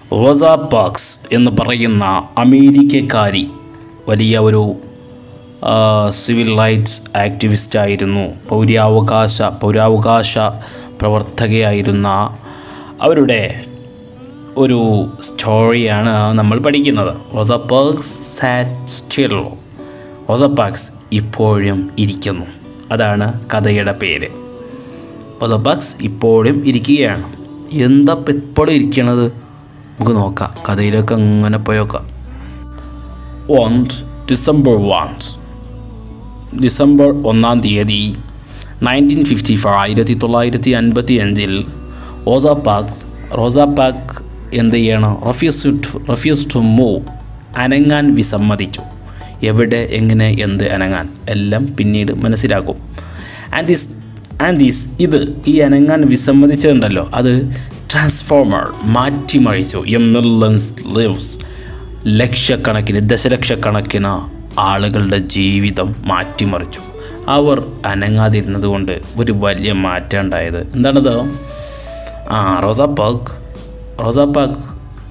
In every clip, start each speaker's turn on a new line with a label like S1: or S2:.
S1: Rosa Parks എന്ന് പറയുന്ന അമേരിക്കക്കാരി വലിയ ഒരു ആ, സിവിൽ റൈറ്റ്സ് ആക്ടിവിസ്റ്റ് ആയിരുന്നു പൗരാവകാശ പൗരാവകാശ പ്രവർത്തകയായിരുന്ന അവരുടെ ഒരു സ്റ്റോറിയാണ് നമ്മൾ പഠിക്കുന്നത് Rosa Parks sat still Rosa Parks ഇപ്പോഴും ഇരിക്കുന്നു അതാണ് കഥയുടെ പേര് റോസ പാക്സ് ഇപ്പോഴും ഇരിക്കുകയാണ് എന്താ ഇപ്പം ഇപ്പോഴും ഇരിക്കണത് നമുക്ക് നോക്കാം കഥയിലൊക്കെ അങ്ങനെ പോയോക്കാം വണ്ട് ഡിസംബർ വണ്ട് ഡിസംബർ ഒന്നാം തീയതി നയൻറ്റീൻ ഫിഫ്റ്റി ഫൈവ് ആയിരത്തി തൊള്ളായിരത്തി അൻപത്തി അഞ്ചിൽ റോസ പാക്സ് റോസ പാക്ക് എന്ത് ചെയ്യണം refuse to refuse to move അനങ്ങാൻ വിസമ്മതിച്ചു എവിടെ എങ്ങനെ എന്ത് അനങ്ങാൻ എല്ലാം പിന്നീട് മനസ്സിലാക്കും ആൻഡ് ദിസ് ആൻഡ് ദിസ് ഇത് ഈ അനങ്ങാൻ വിസമ്മതിച്ചതുണ്ടല്ലോ അത് ട്രാൻസ്ഫോമർ മാറ്റിമറിച്ചു എ മില്ലൻസ് ലിവ്സ് ലക്ഷക്കണക്കിന് ദശലക്ഷക്കണക്കിന് ആളുകളുടെ ജീവിതം മാറ്റിമറിച്ചു അവർ അനങ്ങാതിരുന്നത് കൊണ്ട് ഒരു വലിയ മാറ്റം ഉണ്ടായത് എന്താണത് ആ Rosa Parks Rosa Parks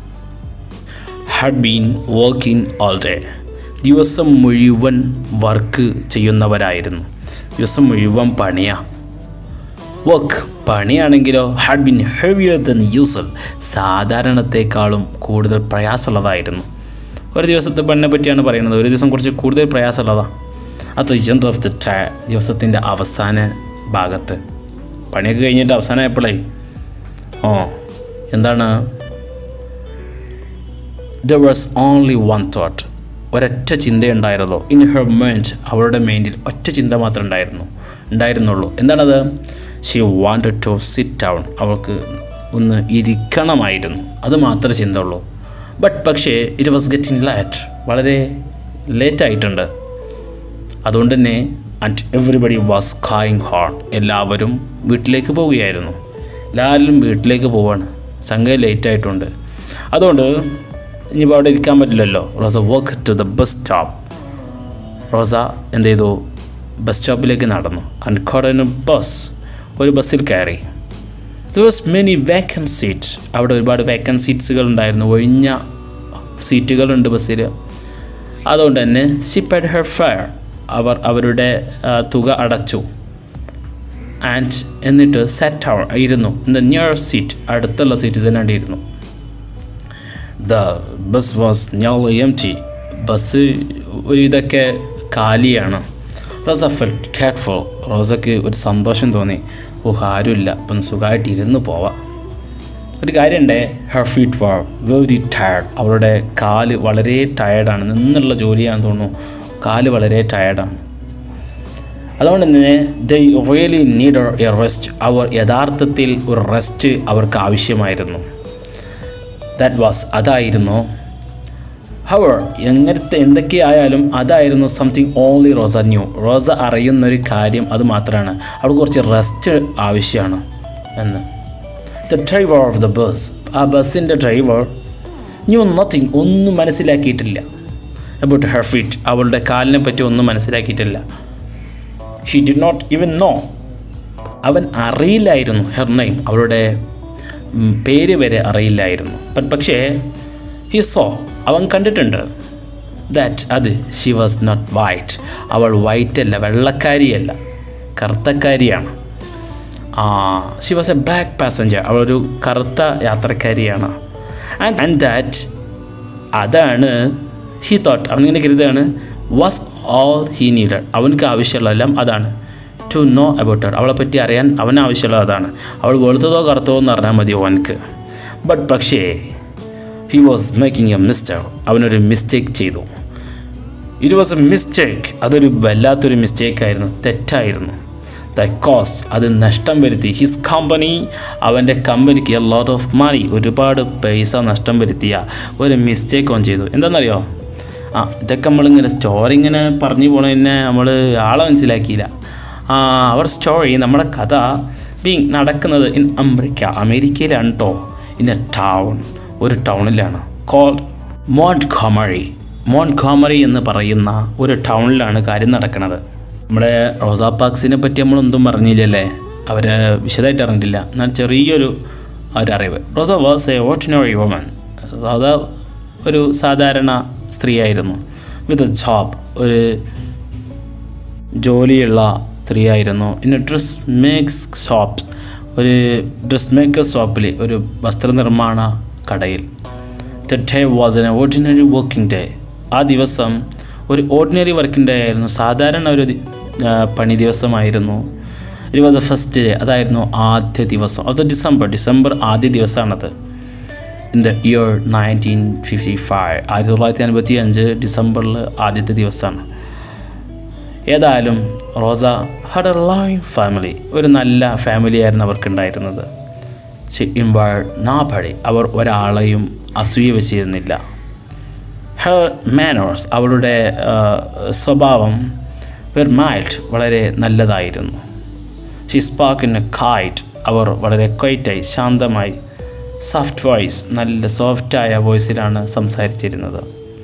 S1: had been working all day ദിവസം മുഴുവൻ വർക്ക് ചെയ്യുന്നവരായിരുന്നു ദിവസം മുഴുവൻ പണിയാ വർക്ക് പണിയാണെങ്കിലോ had been heavier than usual സാധാരണത്തെക്കാളും കൂടുതൽ പ്രയാസമുള്ളതായിരുന്നു ഒരു ദിവസത്തെ പണിനെ പറ്റിയാണ് പറയുന്നത് ഒരു ദിവസം കുറച്ച് കൂടുതൽ പ്രയാസമുള്ളതാണ് അത് എൻഡ് ഓഫ് ദ ടൈ ദിവസത്തിൻ്റെ അവസാന ഭാഗത്ത് പണിയൊക്കെ കഴിഞ്ഞിട്ട് അവസാനമായപ്പോഴേ ഓ എന്താണ് there was only one thought ഒരൊറ്റ ചിന്തയുണ്ടായിരുന്നോ ഇൻ ഹെർ മൈൻഡ് അവളുടെ മൈൻഡിൽ ഒറ്റ ചിന്ത മാത്രമേ ഉണ്ടായിരുന്നു ഉണ്ടായിരുന്നുള്ളൂ എന്താണത് she wanted to sit down അവൾക്ക് ഒന്ന് ഇരിക്കണമായിരുന്നു അത് മാത്രമേ ചിന്ത ഉള്ളൂ ബട്ട് പക്ഷേ ഇറ്റ് വാസ് ഗെറ്റിംഗ് ലേറ്റ് വളരെ ലേറ്റ് ആയിട്ടുണ്ട് അതുകൊണ്ട് തന്നെ and everybody was going home എല്ലാവരും വീട്ടിലേക്ക് പോവുകയായിരുന്നു എല്ലാവരും വീട്ടിലേക്ക് പോവാണ് സംഘം ലേറ്റ് ആയിട്ടുണ്ട് അതുകൊണ്ട് ഇനിയിപ്പോൾ അവിടെ ഇരിക്കാൻ പറ്റില്ലല്ലോ റോസ വർക്ക് to the bus stop Rosa എന്ത് ചെയ്തു ബസ് സ്റ്റോപ്പിലേക്ക് നടന്നു ആൻഡ് കോടന് ബസ് ഒരു ബസ്സിൽ കയറി വാസ് മെനി വേക്കൻ സീറ്റ് അവിടെ ഒരുപാട് വേക്കൻ സീറ്റ്സുകൾ ഉണ്ടായിരുന്നു ഒഴിഞ്ഞ സീറ്റുകളുണ്ട് ബസ്സിൽ അതുകൊണ്ട് തന്നെ ഷി പെഡ് ഹെർ ഫെയർ അവർ അവരുടെ ആ, തുക അടച്ചു ആൻഡ് എന്നിട്ട് സെറ്റ് അവർ ഇരുന്നു ഇൻ ദ നിയർ സീറ്റ് അടുത്തുള്ള സീറ്റ് തന്നെ ഇരുന്നു ദ ബസ് വാസ് ഞങ്ങൾ എം ടി ബസ് ഒരു ഇതൊക്കെ കാലിയാണ് റോസ ഫെൽ കേട്ട്ഫുൾ റോസയ്ക്ക് ഒരു സന്തോഷം തോന്നി ഓ ആരുമില്ല അപ്പം സുഖമായിട്ട് ഇരുന്ന് പോവാം ഒരു കാര്യമുണ്ടേ her feet were very tired അവളുടെ കാല് വളരെ ടയർഡാണ് നിന്നുള്ള ജോലിയാണെന്ന് തോന്നുന്നു കാല് വളരെ ടയർഡാണ് അതുകൊണ്ട് തന്നെ they really need a rest അവർ യഥാർത്ഥത്തിൽ ഒരു റെസ്റ്റ് അവർക്ക് ആവശ്യമായിരുന്നു ദാറ്റ് വാസ് അതായിരുന്നു ഹവർ എങ്ങനത്തെ എന്തൊക്കെയായാലും അതായിരുന്നു something only Rosa knew Rosa അറിയുന്നൊരു കാര്യം അത് മാത്രമാണ് അവൾക്ക് കുറച്ച് റെസ്റ്റ് ആവശ്യമാണ് എന്ന് the driver of the bus ആ ബസ്സിൻ്റെ ഡ്രൈവർ ന്യൂ നത്തിങ് ഒന്നും മനസ്സിലാക്കിയിട്ടില്ല അബൌട്ട് ഹെർ ഫീറ്റ് അവളുടെ കാലിനെ പറ്റി ഒന്നും മനസ്സിലാക്കിയിട്ടില്ല she did not even know അവൻ അറിയില്ലായിരുന്നു ഹെർ നെയിം അവളുടെ ഉം, പേര് വരെ അറിയില്ലായിരുന്നു ബട്ട് പക്ഷേ ഹി സോ അവൻ കണ്ടിട്ടുണ്ട് ദാറ്റ് അത് ഷി വാസ് നോട്ട് വൈറ്റ് അവൾ വൈറ്റ് അല്ല വെള്ളക്കാരിയല്ല കറുത്തക്കാരിയാണ് ആ she was a black passenger അവളൊരു കറുത്ത യാത്രക്കാരിയാണ് ആൻഡ് ആൻഡ് ദാറ്റ് അതാണ് ഹി തോട്ട് അവനിങ്ങനെ കരുതാണ് വാസ് ഓൾ ഹീ നീഡഡ് അവനക്ക് ആവശ്യമുള്ളതെല്ലാം അതാണ് ടു നോ അബൌട്ട് ഹർ അവളെ പറ്റി അറിയാൻ അവന് ആവശ്യമുള്ളത് അതാണ് അവൾ വെളുത്തതോ കറുത്തതോ എന്ന് പറഞ്ഞാൽ മതി അവനക്ക് ബട്ട് പക്ഷേ he was making a mistake അവനൊരു മിസ്റ്റേക്ക് ചെയ്തു ഇറ്റ് വാസ് എ മിസ്റ്റേക്ക് അതൊരു വല്ലാത്തൊരു മിസ്റ്റേക്ക് ആയിരുന്നു തെറ്റായിരുന്നു ദ കോസ്റ്റ് അത് നഷ്ടം വരുത്തി ഹിസ് കമ്പനി അവൻ്റെ കമ്പനിക്ക് എ ലോട്ട് ഓഫ് മണി ഒരുപാട് പൈസ നഷ്ടം വരുത്തിയ ഒരു മിസ്റ്റേക്ക് ഓൺ ചെയ്തു എന്താണെന്നറിയോ ആ ഇതൊക്കെ നമ്മളിങ്ങനെ സ്റ്റോറി ഇങ്ങനെ പറഞ്ഞു പോണതിനെ നമ്മൾ ആളെ മനസ്സിലാക്കിയില്ല ആ അവർ സ്റ്റോറി നമ്മുടെ കഥ ബീങ് നടക്കുന്നത് ഇൻ അമേരിക്ക അമേരിക്കയിലാണ് കേട്ടോ ഇൻ എ ടൗൺ ഒരു ടൗണിലാണ് കോൾ മോണ്ട് ഖോമറി മോണ്ട് ഖോമറി എന്ന് പറയുന്ന ഒരു ടൗണിലാണ് കാര്യം നടക്കുന്നത് നമ്മുടെ റോസാ പാക്സിനെ പറ്റി നമ്മളൊന്നും പറഞ്ഞില്ലല്ലേ അവരെ വിശദമായിട്ട് അറിഞ്ഞിട്ടില്ല എന്നാൽ ചെറിയൊരു ഒരറിവ് Rosa was a ordinary woman അത് ഒരു സാധാരണ സ്ത്രീയായിരുന്നു വിത്ത് എ ജോബ് ഒരു ജോലിയുള്ള സ്ത്രീയായിരുന്നു ഇൻ ഡ്രസ് മേക്സ് ഷോപ്പ് ഒരു ഡ്രസ് മേക്കർ ഷോപ്പിൽ ഒരു വസ്ത്രനിർമ്മാണ കടയിൽ the day was an ordinary working day ആ ദിവസം ഒരു ഓർഡിനറി വർക്കിംഗ് ഡേ ആയിരുന്നു സാധാരണ ഒരു ദി- ആ, പണി ദിവസമായിരുന്നു it was the first day അതായിരുന്നു ആദ്യ ദിവസം അത് ഡിസംബർ ഡിസംബർ ആദ്യ ദിവസമാണത് in the year nineteen fifty five ആയിരത്തി തൊള്ളായിരത്തി അൻപത്തി അഞ്ച് ഡിസംബറിൽ ആദ്യത്തെ ദിവസമാണ് ഏതായാലും Rosa had a line family ഒരു നല്ല ഫാമിലി ആയിരുന്നു അവർക്കുണ്ടായിരുന്നത് ഇൻവൈഡ് നാപടി അവർ ഒരാളെയും അസൂയ വെച്ചിരുന്നില്ല ഹെർ മാനേഴ്സ് അവളുടെ ആ, സ്വഭാവം വെർ മൈൽഡ് വളരെ നല്ലതായിരുന്നു she spoke in a quiet അവർ വളരെ ക്വൈറ്റായി ശാന്തമായി സോഫ്റ്റ് വോയിസ് നല്ല സോഫ്റ്റായ വോയിസിലാണ് സംസാരിച്ചിരുന്നത്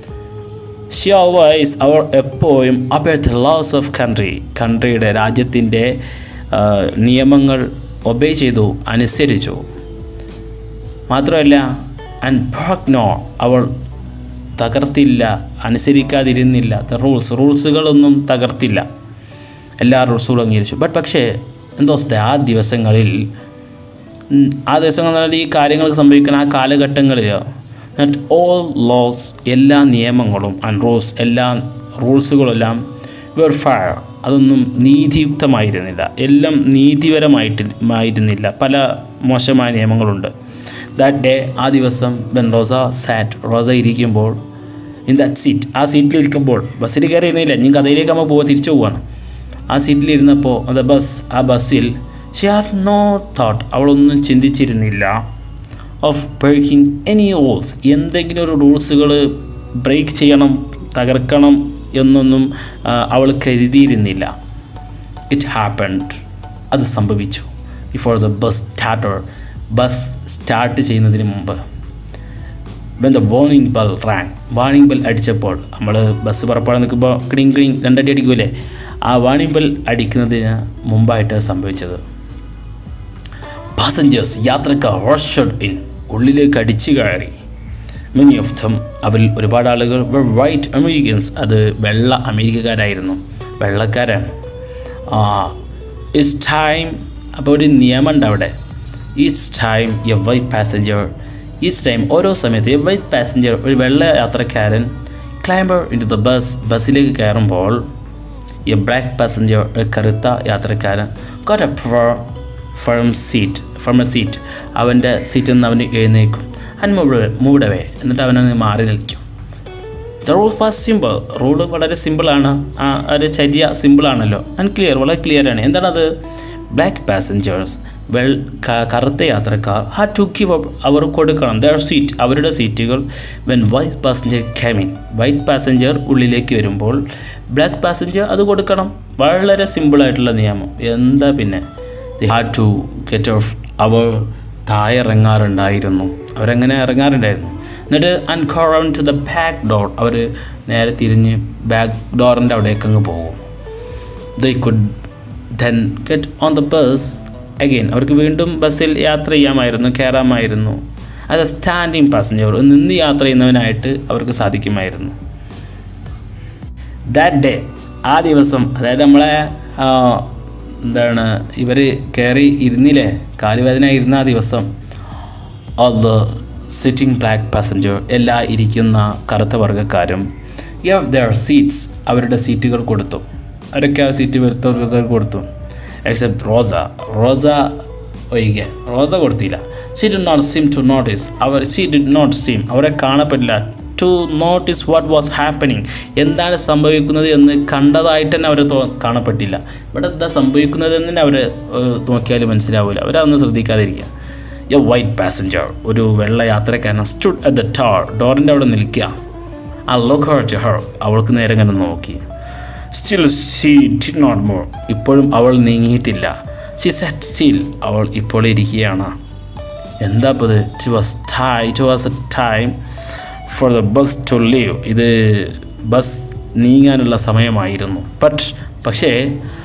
S1: ഷി ഓൾവൈസ് അവർ എപ്പോഴും about the laws of country കൺട്രിയുടെ രാജ്യത്തിൻ്റെ ആ, നിയമങ്ങൾ ഒബേ ചെയ്തു അനുസരിച്ചു മാത്രമല്ല ആൻഡ് ബ്രോക്ക് നോ അവൾ തകർത്തില്ല അനുസരിക്കാതിരുന്നില്ല ദ റൂൾസ് റൂൾസുകളൊന്നും തകർത്തില്ല എല്ലാ റൂൾസുകളും അംഗീകരിച്ചു ബട്ട് പക്ഷേ എന്തോ ആ ദിവസങ്ങളിൽ ഉം, ആ ദിവസങ്ങളിൽ ഈ കാര്യങ്ങളൊക്കെ സംഭവിക്കുന്ന ആ കാലഘട്ടങ്ങളിൽ നോട്ട് ഓൾ ലോസ് എല്ലാ നിയമങ്ങളും ആൻഡ് റൂൾസ് എല്ലാ റൂൾസുകളെല്ലാം വെർ ഫയർ അതൊന്നും നീതിയുക്തമായിരുന്നില്ല എല്ലാം നീതിപരമായിട്ട് ആയിരുന്നില്ല പല മോശമായ നിയമങ്ങളുണ്ട് ദാറ്റ് ഡേ ആ ദിവസം വെൻ റോസ സാറ്റ് റോസ ഇരിക്കുമ്പോൾ ഇൻ ദാറ്റ് സീറ്റ് ആ സീറ്റിൽ ഇരിക്കുമ്പോൾ ബസ്സിൽ കയറി ഇരുന്നില്ല ഇനി കഥയിലേക്ക് നമ്മൾ പോകാൻ തിരിച്ചു പോവാണ് ആ സീറ്റിൽ ഇരുന്നപ്പോൾ അത് ബസ് ആ ബസ്സിൽ ഷി ഹാർ നോ തോട്ട് അവളൊന്നും ചിന്തിച്ചിരുന്നില്ല ഓഫ് ബ്രേക്കിംഗ് എനി റൂൾസ് എന്തെങ്കിലും ഒരു റൂൾസുകൾ ബ്രേക്ക് ചെയ്യണം തകർക്കണം എന്നൊന്നും ആ, അവൾ കരുതിയിരുന്നില്ല ഇറ്റ് ഹാപ്പൻഡ് അത് സംഭവിച്ചു before the bus started bus start ചെയ്യുന്നതിന് മുമ്പ് when the warning bell rang warning bell അടിച്ചപ്പോൾ നമ്മൾ ബസ് പുറപ്പെടാൻ നിൽക്കുമ്പോൾ ക്ലിങ് ക്ലിങ് രണ്ടടി അടിക്കൂലേ ആ വാർണിംഗ് ബെൽ അടിക്കുന്നതിന് മുമ്പായിട്ട് സംഭവിച്ചത് പാസഞ്ചേഴ്സ് യാത്രക്കാർ റഷഡ് ഇൻ ഉള്ളിലേക്ക് അടിച്ചു കയറി മെനി ഓഫ് ദം അവരിൽ ഒരുപാട് ആളുകൾ വൈറ്റ് അമേരിക്കൻസ് അത് വെള്ള അമേരിക്കക്കാരായിരുന്നു വെള്ളക്കാരാണ് ഇറ്റ്സ് ടൈം അപ്പോൾ ഒരു നിയമമുണ്ട് അവിടെ each time a white passenger each time ഓരോ സമയത്ത് എ വൈറ്റ് പാസഞ്ചർ ഒരു വെള്ള യാത്രക്കാരൻ climbed into the bus ബസ്സിലേക്ക് കയറുമ്പോൾ എ ബ്ലാക്ക് പാസഞ്ചർ ഒരു കറുത്ത യാത്രക്കാരൻ got a from seat from a seat അവൻ്റെ സീറ്റിൽ നിന്ന് അവന് എഴുന്നേക്കും ആൻഡ് മൂവ് മൂടവേ എന്നിട്ട് അവനൊന്ന് മാറി നിൽക്കും the rule fast simple rule വളരെ സിമ്പിളാണ് ആ ഒരു ചര്യ സിമ്പിളാണല്ലോ ആൻഡ് ക്ലിയർ വളരെ ക്ലിയർ ആണ് എന്താണത് ബ്ലാക്ക് പാസഞ്ചേഴ്സ് വെൾ ക- കറുത്ത യാത്രക്കാർ ഹാ ടു ഗിവ് അപ്പ് അവർ കൊടുക്കണം ദർ സീറ്റ് അവരുടെ സീറ്റുകൾ when white passenger came in white passenger ഉള്ളിലേക്ക് വരുമ്പോൾ ബ്ലാക്ക് പാസഞ്ചർ അത് കൊടുക്കണം വളരെ സിമ്പിളായിട്ടുള്ള നിയമം എന്താ പിന്നെ ഹാ ടു ഗെറ്റ് ഓഫ് അവർ താഴെ ഇറങ്ങാറുണ്ടായിരുന്നു അവരങ്ങനെ ഇറങ്ങാറുണ്ടായിരുന്നു എന്നിട്ട് and go round to the back door അവർ നേരെ തിരിഞ്ഞ് ബാക്ക് ഡോറിൻ്റെ അവിടേക്ക് അങ്ങ് പോകും they could then get on the bus again അവർക്ക് വീണ്ടും ബസ്സിൽ യാത്ര ചെയ്യാമായിരുന്നു കയറാമായിരുന്നു ആസ് എ സ്റ്റാൻഡിങ് പാസഞ്ചർ നിന്ന് യാത്ര ചെയ്യുന്നവനായിട്ട് അവർക്ക് സാധിക്കുമായിരുന്നു ദാറ്റ് ഡേ ആ ദിവസം അതായത് നമ്മളെ ആ, എന്താണ് ഇവർ കയറി ഇരുന്നില്ലേ കാലുവേദന ഇരുന്ന ആ ദിവസം all the sitting black passenger എല്ലാ ഇരിക്കുന്ന കറുത്ത വർഗ്ഗക്കാരും യവ് ദർ സീറ്റ്സ് അവരുടെ സീറ്റുകൾ കൊടുത്തു അവരൊക്കെ ആ സീറ്റ് വരുത്തവർക്ക് കൊടുത്തു എക്സെപ്റ്റ് റോസ റോസ ഒഴികെ റോസ കൊടുത്തില്ല she did not seem to notice അവർ ഷീ ഡി നോട്ട് സീം അവരെ കാണപ്പെട്ടില്ല to notice what was happening എന്താണ് സംഭവിക്കുന്നത് എന്ന് കണ്ടതായിട്ട് തന്നെ അവർ തോ കാണപ്പെട്ടില്ല ഇവിടെ എന്താ സംഭവിക്കുന്നത് എന്ന് തന്നെ അവർ നോക്കിയാൽ മനസ്സിലാവില്ല അവരതൊന്നും ശ്രദ്ധിക്കാതിരിക്കുക എ വൈറ്റ് പാസഞ്ചർ ഒരു വെള്ള യാത്രക്കാരൻ സ്റ്റുഡ് അറ്റ് ദ ടോർ ഡോറിൻ്റെ അവിടെ നിൽക്കുക ആ ലുക്ക് ഹർ ടു ഹർ അവൾക്ക് നേരെ ഇങ്ങനെ നോക്കി still she did not move ഇപ്പോഴും അവൾ നീങ്ങിയിട്ടില്ല ഷീ സെറ്റ് സ്റ്റിൽ അവൾ ഇപ്പോൾ ഇരിക്കുകയാണ് എന്താ ഇപ്പോൾ ഇത് it was time it was a time for the bus to leave ഇത് ബസ് നീങ്ങാനുള്ള സമയമായിരുന്നു ബട്ട് പക്ഷേ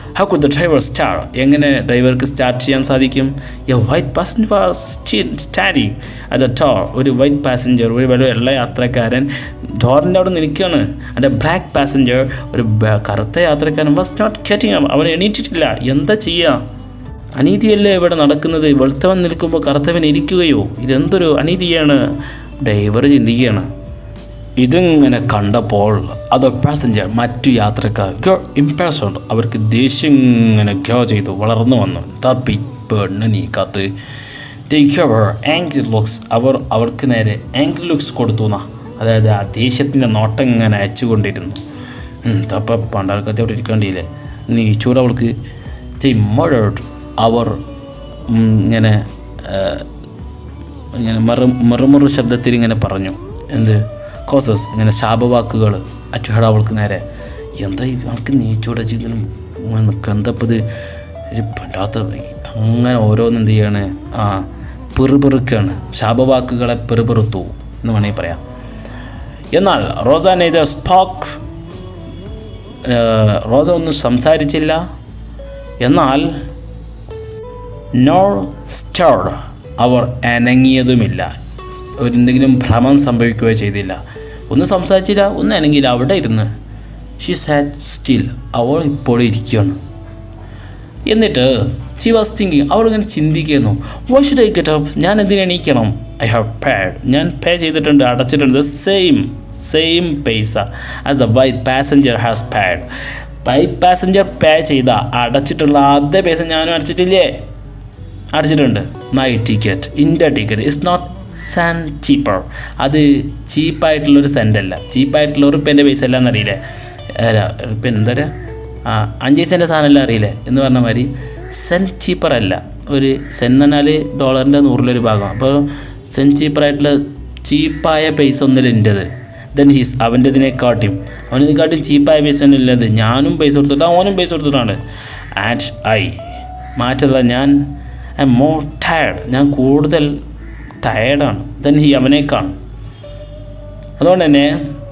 S1: how could the driver start എങ്ങനെ ഡ്രൈവർക്ക് സ്റ്റാർട്ട് ചെയ്യാൻ സാധിക്കും a white passenger was staring at the door ഒരു വൈറ്റ് പാസഞ്ചർ ഒരു വലിയ വെള്ള യാത്രക്കാരൻ ഡോറിൻ്റെ അവിടെ നിൽക്കുകയാണ് അതിൻ്റെ ബ്ലാക്ക് പാസഞ്ചർ ഒരു ബ- കറുത്ത യാത്രക്കാരൻ വാസ് നോട്ട് ഗെറ്റിംഗ് അവൻ എണീറ്റിട്ടില്ല എന്താ ചെയ്യുക അനീതിയല്ലേ ഇവിടെ നടക്കുന്നത് വെളുത്തവൻ നിൽക്കുമ്പോൾ കറുത്തവൻ ഇരിക്കുകയോ ഇതെന്തൊരു അനീതിയാണ് ഡ്രൈവർ ചിന്തിക്കുകയാണ് ഇതിങ്ങനെ കണ്ടപ്പോൾ അത് പാസഞ്ചർ മറ്റു യാത്രക്കാർ ഇമ്പാഷൻഡ് അവർക്ക് ദേഷ്യം ഇങ്ങനെ ഗ്രോ ചെയ്തു വളർന്നു വന്നു തപ്പി പെണ്ണ് നീക്കാത്ത് ആംഗ്രി ലുക്സ് അവർ അവർക്ക് നേരെ ആംഗ്രി ലുക്സ് കൊടുത്തു എന്നാ അതായത് ആ ദേഷ്യത്തിൻ്റെ നോട്ടം ഇങ്ങനെ അയച്ചുകൊണ്ടിരുന്നു ഉം, തപ്പ പണ്ടാൾക്കത്തെ അവിടെ ഇരിക്കേണ്ടിയില്ലേ നീ ചൂട് അവൾക്ക് മഴോട്ട് അവർ ഉം, ഇങ്ങനെ ആ, ഇങ്ങനെ മറു മറുമുറു ശബ്ദത്തിൽ ഇങ്ങനെ പറഞ്ഞു എന്ത് കോസസ് ഇങ്ങനെ ശാപവാക്കുകൾ അറ്റുഹട അവൾക്ക് നേരെ എന്താ ഈ അവൾക്ക് നീച്ചോടെ ഇങ്ങനെ നിൽക്കുക എന്തപ്പത് ഇത് പെടാത്ത അങ്ങനെ ഓരോന്ന് എന്ത് ചെയ്യാണ് ആ പെറുപെറുക്കാണ് ശാപവാക്കുകളെ പെറുപെറുത്തു എന്ന് വേണമെങ്കിൽ പറയാം എന്നാൽ റോസ നെയ്ത സ്പോക്ക് റോസ ഒന്നും സംസാരിച്ചില്ല എന്നാൽ നോർ സ്റ്റോർഡ് അവർ അനങ്ങിയതുമില്ല ഒരു എന്തെങ്കിലും ഭ്രമം സംഭവിക്കുകയോ ചെയ്തില്ല ഒന്നും സംസാരിച്ചില്ല ഒന്നും അനങ്ങിയില്ല അവിടെ ഇരുന്ന് ഷി സാറ്റ് സ്റ്റിൽ അവൾ ഇപ്പോൾ ഇരിക്കുകയാണ് എന്നിട്ട് ഷി വാസ് തിങ്കിങ് അവളിങ്ങനെ ചിന്തിക്കുന്നു why should I get up ഞാൻ എന്തിനു എണീക്കണം ഐ ഹാവ് പേഡ് ഞാൻ പേ ചെയ്തിട്ടുണ്ട് അടച്ചിട്ടുണ്ട് സെയിം സെയിം പൈസ as the white passenger has paid white passenger pay ചെയ്ത അടച്ചിട്ടുള്ള അതേ പൈസ ഞാനും അടച്ചിട്ടില്ലേ അടച്ചിട്ടുണ്ട് മൈ ടിക്കറ്റ് ഇൻ്റെ ticket is not than cheaper അത് ചീപ്പായിട്ടുള്ളൊരു സെൻ്റ് അല്ല ചീപ്പായിട്ടുള്ള ഉറുപ്പ്യൻ്റെ പൈസ അല്ല എന്നറിയില്ലേ ഉറുപ്പ്യൻ എന്താ പറയുക ആ അഞ്ച് സെൻറ്റ് സാധനമല്ല അറിയില്ലേ എന്ന് പറഞ്ഞ മാതിരി സെൻ ചീപ്പർ അല്ല ഒരു സെൻ എന്ന് പറഞ്ഞാൽ ഡോളറിൻ്റെ നൂറിലൊരു ഭാഗം അപ്പോൾ സെൻ ചീപ്പറായിട്ടുള്ള ചീപ്പായ പൈസ ഒന്നുമില്ല എൻ്റെത് ദെൻ ഹീസ് അവൻ്റെതിനെക്കാട്ടിയും അവനെക്കാട്ടിയും ചീപ്പായ പൈസ ഒന്നും ഇല്ലത് ഞാനും പൈസ കൊടുത്തിട്ട് അവനും പൈസ കൊടുത്തിട്ടാണ് ആൻഡ് ഐ മാറ്റല്ല ഞാൻ ഐ എം മോർ ടയർഡ് ഞാൻ കൂടുതൽ ടയേർഡാണ് ദെൻ ഹി അവനേക്കാണ് അതുകൊണ്ട് തന്നെ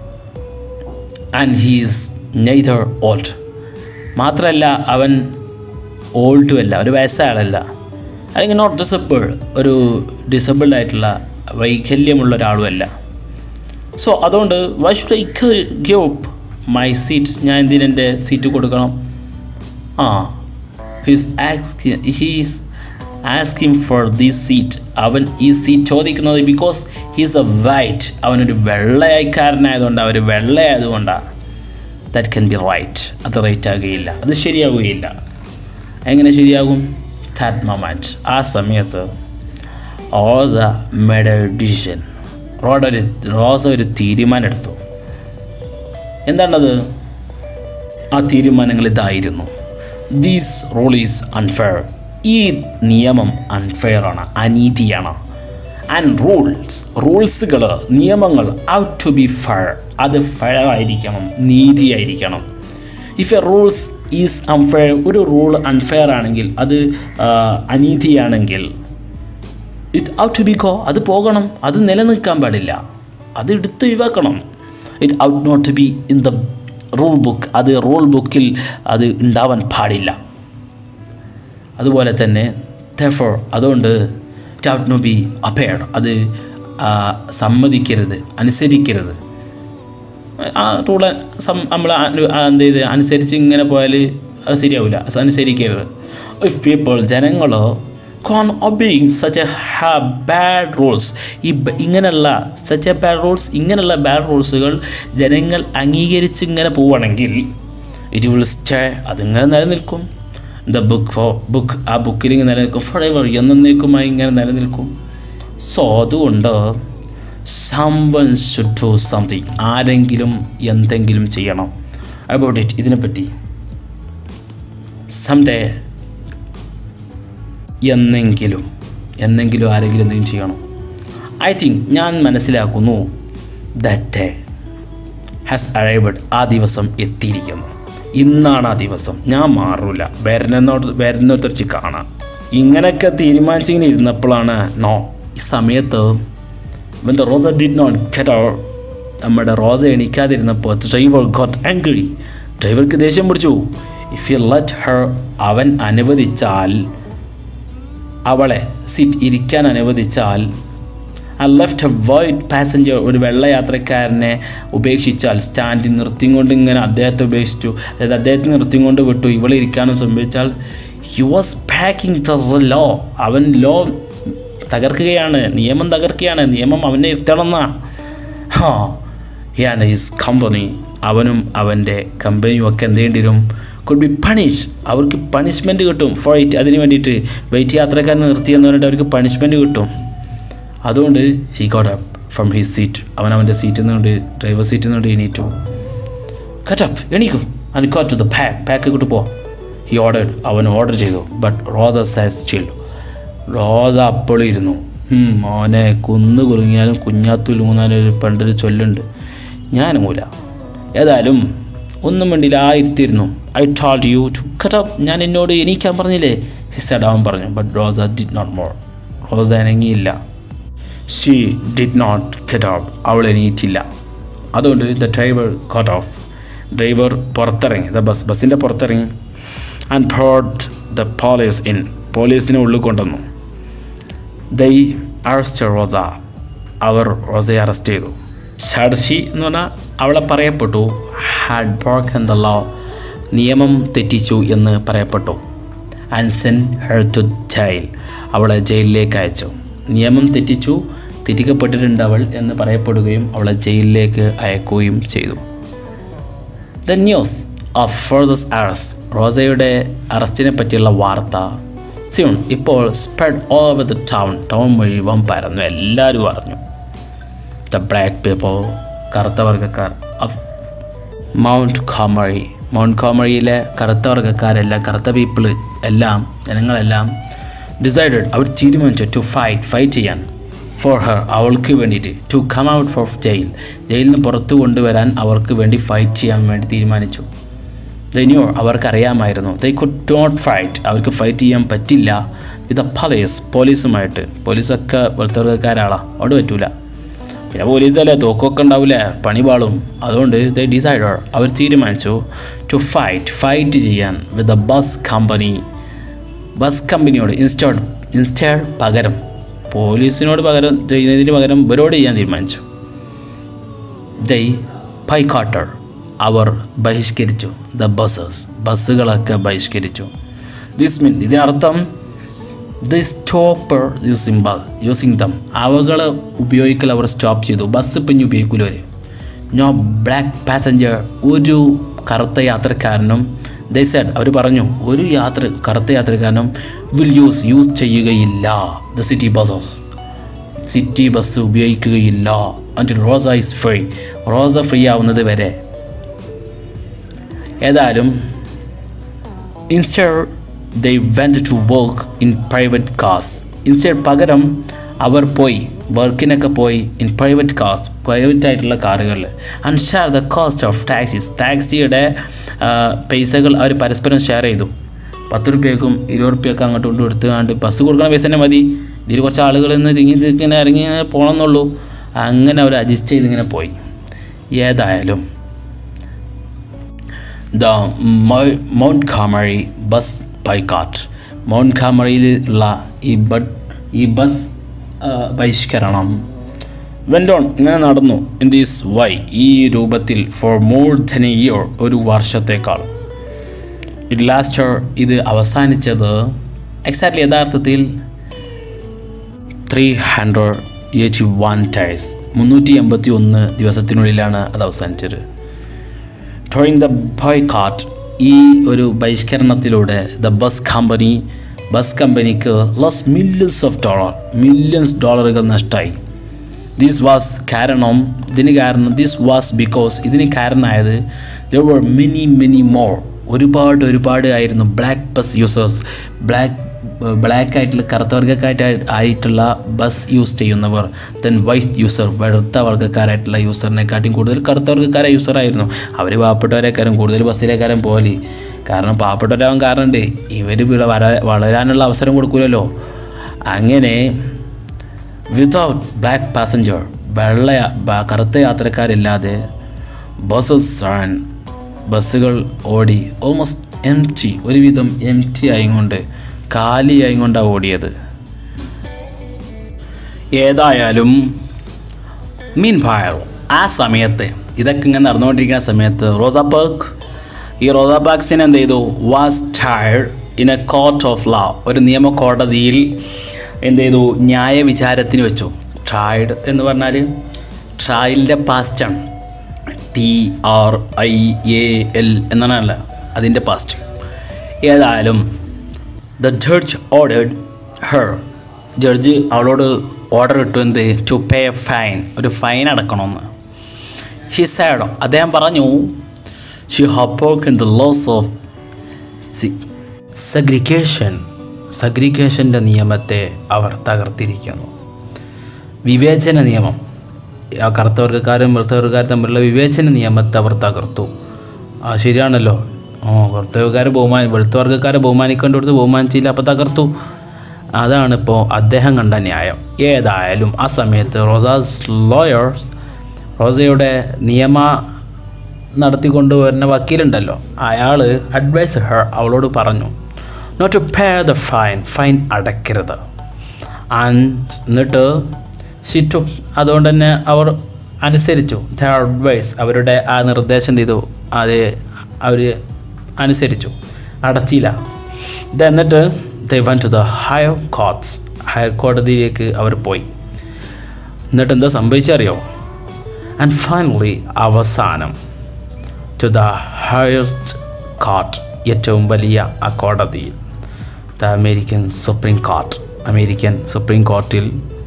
S1: ആൻഡ് ഹീസ് നെയ്തർ ഓൾഡ് മാത്രമല്ല അവൻ ഓൾഡും അല്ല ഒരു വയസ്സായ ആളല്ല അല്ലെങ്കിൽ നോട്ട് ഡിസബിൾ ഒരു ഡിസബിൾഡ് ആയിട്ടുള്ള വൈകല്യമുള്ള ഒരാളുമല്ല സോ അതുകൊണ്ട് why should I give my seat ഞാൻ എന്തിന് എൻ്റെ സീറ്റ് കൊടുക്കണം ആ he's ask he's asking for this seat അവൻ ഈ സീറ്റ് ചോദിക്കുന്നത് ബിക്കോസ് ഹീസ് എ വൈറ്റ് അവനൊരു വെള്ളയക്കാരനായതുകൊണ്ട് അവർ വെള്ളയായതുകൊണ്ടാണ് ദാറ്റ് കൻ ബി റൈറ്റ് അത് റൈറ്റ് ആകുകയില്ല അത് ശരിയാവുകയില്ല എങ്ങനെ ശരിയാകും ദാറ്റ് മൊമെൻറ്റ് ആ സമയത്ത് റോസ മേഡ് എ ഡിസിഷൻ റോഡ് ഒരു റോസ ഒരു തീരുമാനം എടുത്തു എന്താണത് ആ തീരുമാനങ്ങൾ ഇതായിരുന്നു ദീസ് റൂൾ ഈസ് അൺഫെയർ ഈ നിയമം അൺഫെയർ ആണ് അനീതിയാണ് ആൻഡ് റൂൾസ് റൂൾസുകൾ നിയമങ്ങൾ ഔട്ട് ടു ബി ഫെയർ അത് ഫെയർ ആയിരിക്കണം നീതിയായിരിക്കണം if a rules is unfair ഒരു റൂൾ അൺഫെയർ ആണെങ്കിൽ അത് ആ, അനീതിയാണെങ്കിൽ it ought to be go അത് പോകണം അത് നിലനിൽക്കാൻ പാടില്ല അത് എടുത്ത് ഒഴിവാക്കണം it ought not to be in the rule book അത് റൂൾ ബുക്കിൽ അത് ഉണ്ടാവാൻ പാടില്ല അതുപോലെ തന്നെ തെഫോർ അതുകൊണ്ട് it ought no be obeyed അത് ആ, സമ്മതിക്കരുത് അനുസരിക്കരുത് ആ റൂള് നമ്മൾ എന്ത് ചെയ്ത് അനുസരിച്ച് ഇങ്ങനെ പോയാൽ അത് ശരിയാവില്ല അത് അനുസരിക്കരുത് ഇഫ് പീപ്പിൾ ജനങ്ങൾ കോൺ ഒബീങ് സച്ച് എ ഹാ ബാഡ് റൂൾസ് ഈ ബ- ഇങ്ങനെയുള്ള സച്ച് എ ബാഡ് റൂൾസ് ഇങ്ങനെയുള്ള ബാഡ് റൂൾസുകൾ ജനങ്ങൾ അംഗീകരിച്ച് ഇങ്ങനെ പോവുകയാണെങ്കിൽ ഇറ്റ് വിൽ സ്റ്റേ അതിങ്ങനെ നിലനിൽക്കും ദ ബുക്ക് ഫോർ ബുക്ക് ആ ബുക്കിൽ ഇങ്ങനെ നിലനിൽക്കും ഫോർ എവർ എന്നേക്കുമായി ഇങ്ങനെ നിലനിൽക്കും സോ അതുകൊണ്ട് സംവൺ ഷുഡ് ഡു സംതിങ് ആരെങ്കിലും എന്തെങ്കിലും ചെയ്യണം അബൌട്ട് ഇറ്റ് ഇതിനെപ്പറ്റി സംഡേ എന്നെങ്കിലും എന്നെങ്കിലും ആരെങ്കിലും എന്തെങ്കിലും ചെയ്യണം ഐ തിങ്ക് ഞാൻ മനസ്സിലാക്കുന്നു ദറ്റ് ഡേ ഹാസ് അറൈവഡ് ആ ദിവസം എത്തിയിരിക്കുന്നു ഇന്നാണ് ആ ദിവസം ഞാൻ മാറൂല വരുന്നോട് വരുന്നോട്ടറിച്ച് കാണാം ഇങ്ങനെയൊക്കെ തീരുമാനിച്ചിങ്ങനെ ഇരുന്നപ്പോഴാണ് നോ ഈ സമയത്ത് when the rose did not get out നമ്മുടെ റോസ എണീക്കാതിരുന്നപ്പോൾ ഡ്രൈവർ ഗോട്ട് ആംഗ്രി ഡ്രൈവർക്ക് ദേഷ്യം പിടിച്ചു ഇഫ് യു ലെറ്റ് ഹർ അവൻ അനുവദിച്ചാൽ അവളെ സിറ്റ് ഇരിക്കാൻ അനുവദിച്ചാൽ ആ ലെഫ്റ്റ് എ വൈറ്റ് പാസഞ്ചർ ഒരു വെള്ള യാത്രക്കാരനെ ഉപേക്ഷിച്ചാൽ സ്റ്റാൻഡിൽ നിർത്തിയും കൊണ്ട് ഇങ്ങനെ അദ്ദേഹത്തെ ഉപേക്ഷിച്ചു അതായത് അദ്ദേഹത്തെ നിർത്തിയും കൊണ്ട് വിട്ടു ഇവളെ ഇരിക്കാനും സംഭവിച്ചാൽ he was breaking the law അവൻ ലോ തകർക്കുകയാണ് നിയമം തകർക്കുകയാണ് നിയമം അവനെ ഇരുത്തണമെന്നാ ഹാ ആൻഡ് ഹിസ് കമ്പനി അവനും അവൻ്റെ കമ്പനിയും ഒക്കെ എന്ത് ചെയ്യേണ്ടി വരും കുഡ് ബി പണിഷ് അവർക്ക് പണിഷ്മെൻറ്റ് കിട്ടും ഫോർ ഇറ്റ് അതിന് വേണ്ടിയിട്ട് വെയിറ്റ് യാത്രക്കാരൻ നിർത്തിയെന്ന് പറഞ്ഞിട്ട് അവർക്ക് പണിഷ്മെൻറ്റ് കിട്ടും അതുകൊണ്ട് he got up from his seat അവൻ അവൻ്റെ സീറ്റിൽ നിന്നുകൊണ്ട് ഡ്രൈവർ സീറ്റിൽ നിന്നുകൊണ്ട് എണീറ്റു കട്ടപ്പ് എണീക്കും അത് got to the back back കിട്ടു പോ ഹി ഓർഡർ അവൻ ഓർഡർ ചെയ്തു but Rosa sat still Rosa അപ്പോഴും ഇരുന്നു ഉം, മോനെ കുന്ന് കുലുങ്ങിയാലും കുഞ്ഞാത്തുലുങ്ങാനും ഒരു പണ്ടൊരു ചൊല്ലുണ്ട് ഞാനും മൂല ഏതായാലും ഒന്നും വേണ്ടിയില്ല ആ ഇരുത്തിയിരുന്നു I told you to get up ഞാൻ എന്നോട് എണീക്കാൻ പറഞ്ഞില്ലേ ഹിസഡ് അവൻ പറഞ്ഞു but Rosa did not move Rosa അനങ്ങിയില്ല she did not get out അവൾ എണീറ്റില്ല അതുകൊണ്ട് the driver got off driver പുറത്തിറങ്ങി ദ ബസ് ബസ്സിൻ്റെ പുറത്തിറങ്ങി and brought the police in പോലീസിനെ ഉള്ളിൽ കൊണ്ടുവന്നു ദൈ അറസ്റ്റ് റോസ അവർ റോസയെ അറസ്റ്റ് ചെയ്തു ഷർഷി എന്ന് പറഞ്ഞാൽ അവളെ പറയപ്പെട്ടു ഹാഡ് ബ്രോക്കൻ ദ ലോ നിയമം തെറ്റിച്ചു എന്ന് പറയപ്പെട്ടു and sent her to jail അവളെ ജയിലിലേക്ക് അയച്ചു നിയമം തെറ്റിച്ചു തിരിക്കപ്പെട്ടിട്ടുണ്ട് അവൾ എന്ന് പറയപ്പെടുകയും അവളെ ജയിലിലേക്ക് അയക്കുകയും ചെയ്തു ദ ന്യൂസ് ഓഫ് ഫർദസ് അറസ്റ്റ് റോസയുടെ അറസ്റ്റിനെ പറ്റിയുള്ള വാർത്ത സിയോൺ ഇപ്പോൾ spread over the town town മുഴുവൻ പരന്നു എല്ലാവരും അറിഞ്ഞു ദ ബ്ലാക്ക് പീപ്പിൾ കറുത്ത വർഗ്ഗക്കാർ ഓഫ് മൗണ്ട് കോമറി മൗണ്ട് കോമറിയിലെ കറുത്ത വർഗ്ഗക്കാരെല്ലാം കറുത്ത പീപ്പിൾ എല്ലാം ജനങ്ങളെല്ലാം ഡിസൈഡഡ് അവർ തീരുമാനിച്ചു ടു ഫൈറ്റ് ഫൈറ്റ് ചെയ്യാൻ ഫോർ ഹർ അവൾക്ക് വേണ്ടിയിട്ട് to come out for jail ജയിലിൽ നിന്ന് പുറത്തു കൊണ്ടുവരാൻ അവർക്ക് വേണ്ടി ഫൈറ്റ് ചെയ്യാൻ വേണ്ടി തീരുമാനിച്ചു ദൈന്യോ അവർക്കറിയാമായിരുന്നു ദൈ കുഡ് നോട്ട് ഫൈറ്റ് അവർക്ക് ഫൈറ്റ് ചെയ്യാൻ പറ്റില്ല വിത്ത് പോലീസ് പോലീസുമായിട്ട് പോലീസൊക്കെ വെളുത്തവർക്കാരാളാ അവിടെ പറ്റൂല പിന്നെ പോലീസല്ലേ തോക്കൊക്കെ ഉണ്ടാവില്ലേ പണി പാളും അതുകൊണ്ട് ദ ഡിസൈഡർ അവർ തീരുമാനിച്ചു ടു ഫൈറ്റ് ഫൈറ്റ് ചെയ്യാൻ with the bus company bus കമ്പനിയോട് ഇൻസ്റ്റോഡ് ഇൻസ്റ്റേഡ് പകരം പോലീസിനോട് പകരം ചെയ്യുന്നതിന് പകരം ഇവരോട് ചെയ്യാൻ തീരുമാനിച്ചു ദൈ പൈക്കാട്ടർ അവർ ബഹിഷ്കരിച്ചു ദ ബസ്സസ് ബസ്സുകളൊക്കെ ബഹിഷ്കരിച്ചു ദിസ് മീൻ ഇതിനർത്ഥം they stopped using bus using them അവകൾ ഉപയോഗിക്കൽ അവർ സ്റ്റോപ്പ് ചെയ്തു ബസ് ഇപ്പം ഇനി ഉപയോഗിക്കില്ല അവർ നോ ബ്ലാക്ക് പാസഞ്ചർ ഒരു കറുത്ത യാത്രക്കാരനും ദേ സെഡ് അവർ പറഞ്ഞു ഒരു യാത്ര കറുത്ത യാത്രക്കാരനും വിൽ യൂസ് യൂസ് ചെയ്യുകയില്ല the city buses city bus ഉപയോഗിക്കുകയില്ല until Rosa is free Rosa free ആവുന്നത് വരെ ഏതായാലും instead they went to work in private cars instead പകരം അവർ പോയി വർക്കിനൊക്കെ പോയി ഇൻ പ്രൈവറ്റ് കാസ് പ്രൈവറ്റ് ആയിട്ടുള്ള കാറുകളിൽ and share the cost of taxis ടാക്സിയുടെ പൈസകൾ അവർ പരസ്പരം ഷെയർ ചെയ്തു പത്ത് റുപ്യക്കും ഇരുപത് റുപ്യൊക്കെ അങ്ങോട്ടും ഇങ്ങോട്ടും എടുത്തുകൊണ്ട് ബസ് കൊടുക്കുന്ന പൈസ തന്നെ മതി ഇതിൽ കുറച്ച് ആളുകൾ ഇന്ന് ഇറങ്ങി ഇങ്ങനെ ഇറങ്ങി ഇങ്ങനെ പോകണമെന്നുള്ളൂ അങ്ങനെ അവർ അഡ്ജസ്റ്റ് ചെയ്ത് ഇങ്ങനെ പോയി ഏതായാലും the Montgomery bus boycott മൗണ്ട് ഖാമറിയിലുള്ള ഈ ബഡ് ഈ ബസ് ബഹിഷ്കരണം വെൻഡോൺ ഇങ്ങനെ നടന്നു ഇൻ ദീസ് വൈ ഈ രൂപത്തിൽ for more than a year ഒരു വർഷത്തേക്കാൾ ഇറ്റ് ലാസ്റ്റർ ഇത് അവസാനിച്ചത് എക്സാക്ട്ലി യഥാർത്ഥത്തിൽ three hundred eighty one times മുന്നൂറ്റി എൺപത്തി ഒന്ന് ദിവസത്തിനുള്ളിലാണ് അത് അവസാനിച്ചത് ഡ്രോയിങ് ദ ബോയ്കാട്ട് ഈ ഒരു ബഹിഷ്കരണത്തിലൂടെ ദ ബസ് കമ്പനി ബസ് കമ്പനിക്ക് lost millions of dollar millions ഡോളറുകൾ നഷ്ടമായി ദിസ് വാസ് കാരണം ഇതിന് കാരണം ദിസ് വാസ് ബിക്കോസ് ഇതിന് കാരണമായത് there were many many more ഒരുപാട് ഒരുപാട് ആയിരുന്നു black bus users black black ആയിട്ടുള്ള കറുത്ത വർഗ്ഗക്കാരായിട്ട് ആയിട്ടുള്ള ബസ് യൂസ് ചെയ്യുന്നവർ ദെൻ വൈറ്റ് യൂസർ വെളുത്ത വർഗ്ഗക്കാരായിട്ടുള്ള യൂസറിനെക്കാട്ടിയും കൂടുതൽ കറുത്ത വർഗ്ഗക്കാരെ യൂസറായിരുന്നു അവർ പാവപ്പെട്ടവരെക്കാരും കൂടുതൽ ബസ്സിലേക്കാരും പോലെ കാരണം പാവപ്പെട്ടവരാവാൻ കാരണമുണ്ട് ഇവർ വര വളരാനുള്ള അവസരം കൊടുക്കില്ലല്ലോ അങ്ങനെ വിതൗട്ട് ബ്ലാക്ക് പാസഞ്ചർ വെള്ള ബ- കറുത്ത യാത്രക്കാരില്ലാതെ ബസ്സസ് ആൻഡ് ബസ്സുകൾ ഓടി ഓൾമോസ്റ്റ് എം ടി ഒരുവിധം എം ടി ആയിക്കൊണ്ട് കാലിയായിക്കൊണ്ടാണ് ഓടിയത് ഏതായാലും മീൻ ഫയർ ആ സമയത്ത് ഇതൊക്കെ ഇങ്ങനെ നടന്നുകൊണ്ടിരിക്കുന്ന സമയത്ത് റോസാ പാർക്ക് ഈ റോസാ പാക്സിനെ എന്ത് ചെയ്തു was tried in a court of law ഒരു നിയമ കോടതിയിൽ എന്ത് ചെയ്തു ന്യായ വിചാരത്തിന് വെച്ചു ട്രയഡ് എന്ന് പറഞ്ഞാൽ ട്രയലിൻ്റെ പാസ്റ്റാണ് T R I A L എന്നാണല്ല അതിൻ്റെ പാസ്റ്റ് ഏതായാലും the judge ordered her judge അവളോട് ഓർഡർ ഇട്ടു എന്ത് ടു പേ എ ഫൈൻ ഒരു ഫൈൻ അടക്കണമെന്ന് ഹി സാഡ് അദ്ദേഹം പറഞ്ഞു ഷി ഹപ്പോക്ക് in the laws of segregation സഗ്രിഗേഷൻ്റെ നിയമത്തെ അവർ തകർത്തിരിക്കുന്നു വിവേചന നിയമം ആ കറുത്തവർഗക്കാരും വെളുത്തവർഗക്കാരും തമ്മിലുള്ള വിവേചന നിയമത്തെ അവർ തകർത്തു ആ ശരിയാണല്ലോ ഓ കറുത്തവർഗക്കാരെ ബഹുമാനി വെളുത്തവർഗക്കാരെ ബഹുമാനിക്കേണ്ടടുത്ത് ബഹുമാനിച്ചില്ല അപ്പോൾ തകർത്തു അതാണ് ഇപ്പോൾ അദ്ദേഹം കണ്ട ന്യായം ഏതായാലും ആ സമയത്ത് റോസാസ് ലോയേഴ്സ് റോസയുടെ നിയമ നടത്തിക്കൊണ്ടുവരുന്ന വക്കീലുണ്ടല്ലോ അയാൾ അഡ്വൈസ് ഹെർ അവളോട് പറഞ്ഞു not to pay the fine fine അടയ്ക്കരുത് ആൻഡ് എന്നിട്ട് ഷിറ്റു അതുകൊണ്ട് തന്നെ അവർ അനുസരിച്ചു ദ അഡ്വൈസ് അവരുടെ ആ നിർദ്ദേശം എന്ത് ചെയ്തു അത് അവർ അനുസരിച്ചു അടച്ചില്ല ഇത് എന്നിട്ട് the went to the higher courts higher കോടതിയിലേക്ക് അവർ പോയി എന്നിട്ട് എന്താ സംഭവിച്ചറിയോ ആൻഡ് ഫൈനലി അവസാനം ടു ദ ഹയസ്റ്റ് കോർട്ട് ഏറ്റവും വലിയ ആ കോടതിയിൽ the American Supreme Court American Supreme കോർട്ടിൽ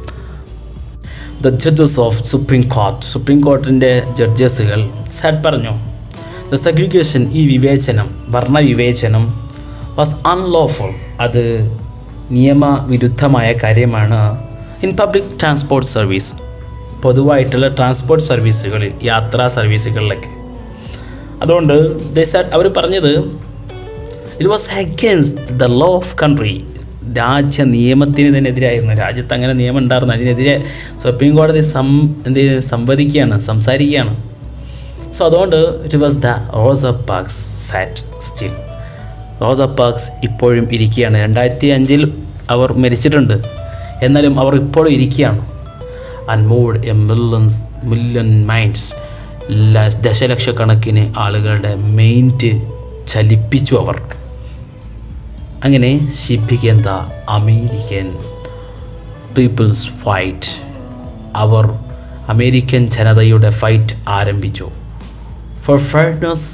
S1: the judges of Supreme Court Supreme കോർട്ടിൻ്റെ ജഡ്ജസുകൾ സാറ്റ് പറഞ്ഞു ദ സഗ്രിഗേഷൻ ഈ വിവേചനം വർണ്ണവിവേചനം വാസ് അൺലോഫുൾ അത് നിയമവിരുദ്ധമായ കാര്യമാണ് ഇൻ പബ്ലിക് ട്രാൻസ്പോർട്ട് സർവീസ് പൊതുവായിട്ടുള്ള ട്രാൻസ്പോർട്ട് സർവീസുകളിൽ യാത്രാ സർവീസുകളിലൊക്കെ അതുകൊണ്ട് അവർ പറഞ്ഞത് it was against the law of country രാജ്യ നിയമത്തിന് തന്നെ എതിരായിരുന്നു രാജ്യത്ത് അങ്ങനെ നിയമം ഉണ്ടായിരുന്നു അതിനെതിരെ സുപ്രീം കോടതി സം എന്ത് ചെയ്ത് സംവദിക്കുകയാണ് സംസാരിക്കുകയാണ് സോ അതുകൊണ്ട് it was the Rosa Parks sat still Rosa Parks ഇപ്പോഴും ഇരിക്കുകയാണ് രണ്ടായിരത്തി അഞ്ചിൽ അവർ മരിച്ചിട്ടുണ്ട് എന്നാലും അവർ ഇപ്പോഴും ഇരിക്കുകയാണ് and moved a millions million minds ദശലക്ഷക്കണക്കിന് ആളുകളുടെ മെയിൻറ്റ് ചലിപ്പിച്ചു അവർ അങ്ങനെ she began the American people's fight അവർ അമേരിക്കൻ ജനതയുടെ ഫൈറ്റ് ആരംഭിച്ചു ഫോർ ഫെയർനെസ്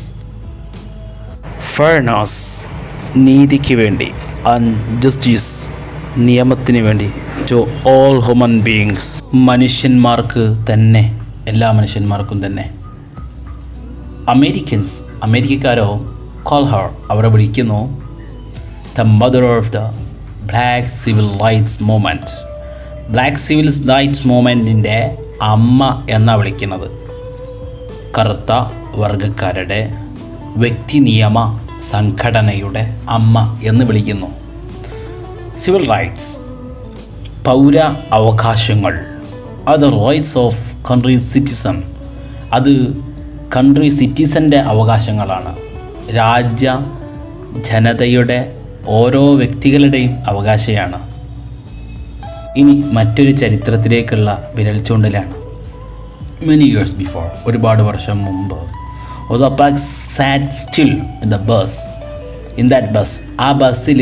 S1: ഫെയർനെസ് നീതിക്ക് വേണ്ടി ആൻഡ് ജസ്റ്റിസ് നിയമത്തിന് വേണ്ടി ടു ഓൾ ഹ്യൂമൻ ബീയിങ്സ് മനുഷ്യന്മാർക്ക് തന്നെ എല്ലാ മനുഷ്യന്മാർക്കും തന്നെ അമേരിക്കൻസ് അമേരിക്കക്കാരോ കോൾ ഹർ അവരെ വിളിക്കുന്നു the mother of the black civil rights movement black civil rights മൂവ്മെൻറ്റിൻ്റെ അമ്മ എന്നാണ് വിളിക്കുന്നത് കറുത്ത വർഗക്കാരുടെ വ്യക്തി നിയമ സംഘടനയുടെ അമ്മ എന്ന് വിളിക്കുന്നു സിവിൽ റൈറ്റ്സ് പൗര അവകാശങ്ങൾ അത് റൈറ്റ്സ് ഓഫ് കൺട്രി സിറ്റിസൺ അത് കൺട്രി സിറ്റിസൻ്റെ അവകാശങ്ങളാണ് രാജ്യ ജനതയുടെ ഓരോ വ്യക്തികളുടെയും അവകാശമാണ് ഇനി മറ്റൊരു ചരിത്രത്തിലേക്കുള്ള വിരൽ ചൂണ്ടലാണ് മെനി ഇയേഴ്സ് ബിഫോർ ഒരുപാട് വർഷം മുമ്പ് Rosa Parks sat still in the bus in that bus ആ ബസ്സിൽ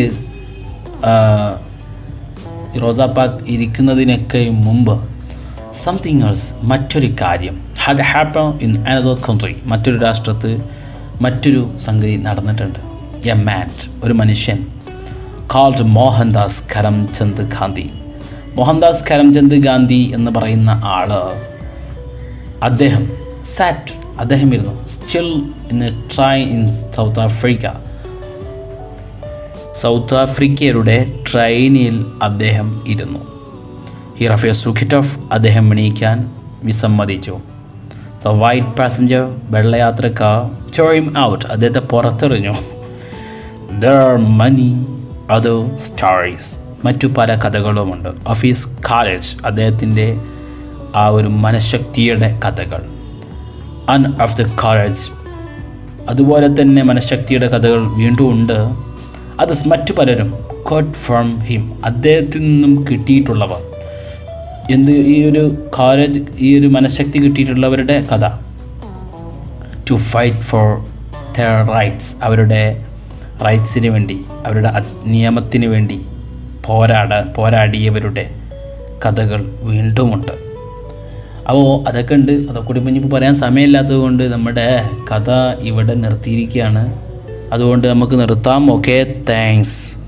S1: റോസാപ്പാക്ക് ഇരിക്കുന്നതിനൊക്കെ മുമ്പ് സംതിങ് എൽസ് മറ്റൊരു കാര്യം had happen in another country മറ്റൊരു രാഷ്ട്രത്ത് മറ്റൊരു സംഗതി നടന്നിട്ടുണ്ട് എ മാൻ ഒരു മനുഷ്യൻ കാൾഡ് മോഹൻദാസ് കരംചന്ദ് ഗാന്ധി മോഹൻദാസ് കരംചന്ദ് ഗാന്ധി എന്ന് പറയുന്ന ആള് അദ്ദേഹം സാറ്റ് അദ്ദേഹം ഇരുന്നു still in a train in South Africa South ആഫ്രിക്കയുടെ ട്രെയിനിൽ അദ്ദേഹം ഇരുന്നു ഹി റഫിയ സുഖിറ്റോഫ് അദ്ദേഹം എണീക്കാൻ വിസമ്മതിച്ചു ദ വൈറ്റ് പാസഞ്ചർ വെള്ളയാത്രക്കാർ ചോയും ഔട്ട് അദ്ദേഹത്തെ പുറത്തെറിഞ്ഞു ദർ മനി അതർ സ്റ്റോറീസ് മറ്റു പല കഥകളുമുണ്ട് ഓഫീസ് കാലേജ് അദ്ദേഹത്തിൻ്റെ ആ ഒരു മനഃശക്തിയുടെ കഥകൾ അൺ ഓഫ് ദ കാലേജ് അതുപോലെ തന്നെ മനഃശക്തിയുടെ കഥകൾ വീണ്ടും ഉണ്ട് അത് മറ്റു പലരും കോട്ട് ഫ്രം ഹിം അദ്ദേഹത്തിൽ നിന്നും കിട്ടിയിട്ടുള്ളവ എന്ത് ഈ ഒരു കോളേജ് ഈ ഒരു മനഃശക്തി കിട്ടിയിട്ടുള്ളവരുടെ കഥ to fight for their rights അവരുടെ റൈറ്റ്സിന് വേണ്ടി അവരുടെ അത് നിയമത്തിന് വേണ്ടി പോരാട പോരാടിയവരുടെ കഥകൾ വീണ്ടുമുണ്ട് അപ്പോൾ അതൊക്കെ ഉണ്ട് അതൊക്കെ കൂടി ഇപ്പം പറയാൻ സമയമില്ലാത്തത് കൊണ്ട് നമ്മുടെ കഥ ഇവിടെ നിർത്തിയിരിക്കുകയാണ് അതുകൊണ്ട് നമുക്ക് നിർത്താം ഓക്കെ താങ്ക്സ്